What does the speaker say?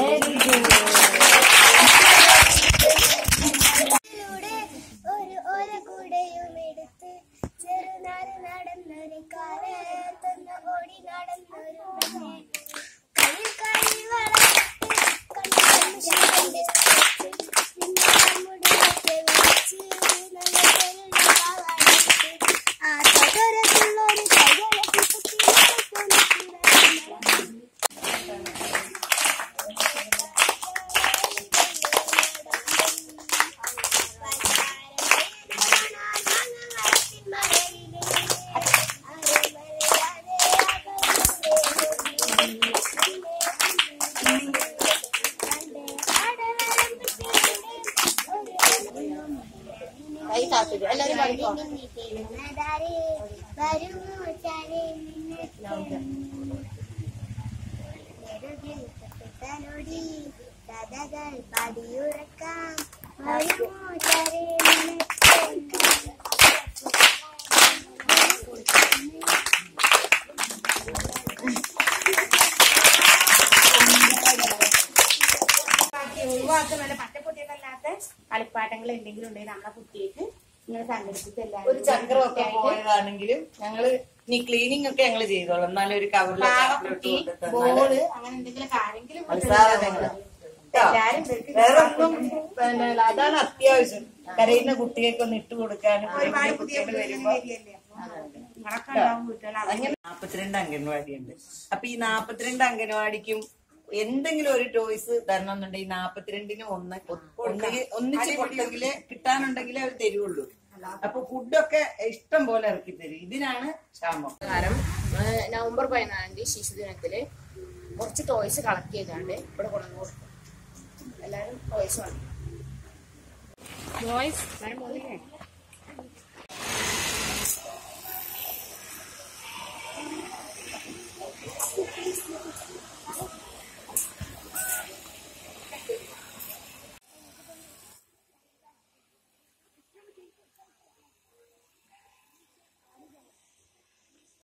ിലൂടെ ഒരു ഓര കൂടെയും എടുത്ത് ചെറുനാട് നടന്നൊരു കാലത്തൊന്ന് ഓടി നടന്നൊരു പെണ്ണെ കയ്യിൽ കളി വളർത്ത് കണ്ണു ശാന്തി നിന്നെ മുടിയൊക്കെ വിളിച്ച് നല്ല തെളിഞ്ഞ പാവാടിയിട്ട് ആ തകരത്തുള്ളൊരു കൈകളൊക്കെ കുത്തി കൈ താത്തില്ല എല്ലാരും പാടിക്കോ കഥകൾ പാടിയുറക്കാം വരുമോ ചരേ ഒഴിവാക്കുന്ന പറ്റപ്പൊട്ടിയൊക്കെല്ലാത്ത കളിപ്പാട്ടങ്ങൾ എന്തെങ്കിലും ഉണ്ടെങ്കിൽ നമ്മളെ കുട്ടിയേക്ക് ഇങ്ങനെ സംഘടിപ്പിച്ച് എല്ലാവരും ഒരു ചക്രമൊക്കെ പോയതാണെങ്കിലും ഞങ്ങള് ഇനി ക്ലീനിങ് ഒക്കെ ഞങ്ങള് ചെയ്തോളാം എന്നാലും ഒരു കവറിലൊക്കെ പാവക്കുട്ടി ബോള് അങ്ങനെ എന്തെങ്കിലും ആരെങ്കിലും സാധനങ്ങള് എല്ലാരും ഇവർക്ക് വേറെ ഒന്നും പിന്നെ അതാണ് അത്യാവശ്യം കരയുന്ന കുട്ടികൾക്ക് ഒന്ന് ഇട്ട് കൊടുക്കാനും ഒരുപാട് പുതിയ കുട്ടികൾ കുട്ടികൾ വരുമ്പോ വരികയല്ലേ അപ്പൊ നിങ്ങളൊക്കെ ഉണ്ടാവും വീട്ടുകൾ അങ്ങനെ നാപ്പത്തിരണ്ട് അംഗൻവാടി ഉണ്ട് അപ്പൊ ഈ നാപ്പത്തിരണ്ട് അംഗൻവാടിക്കും എന്തെങ്കിലും ഒരു ടോയ്സ് തരണം എന്നുണ്ടെങ്കിൽ നാപ്പത്തിരണ്ടിന് ഒന്ന് ഒന്നുകിൽ ഒന്നിച്ച് കൊടുത്തെങ്കിലേ കിട്ടാനുണ്ടെങ്കിലേ അവർ തരുള്ളൂ അപ്പൊ ഫുഡൊക്കെ ഇഷ്ടം പോലെ ഇറക്കി തരും ഇതിനാണ് ക്ഷാമം കാരണം ഏഹ്, നവംബർ പതിനാലാം തീയതി ശിശുദിനത്തില് കുറച്ച് ടോയ്സ് കളക്ട് ചെയ്താണ്ട് ഇവിടെ കൊണ്ടു കൊടുക്കും എല്ലാരും ടോയ്സ് വാങ്ങി ബോയ്സ്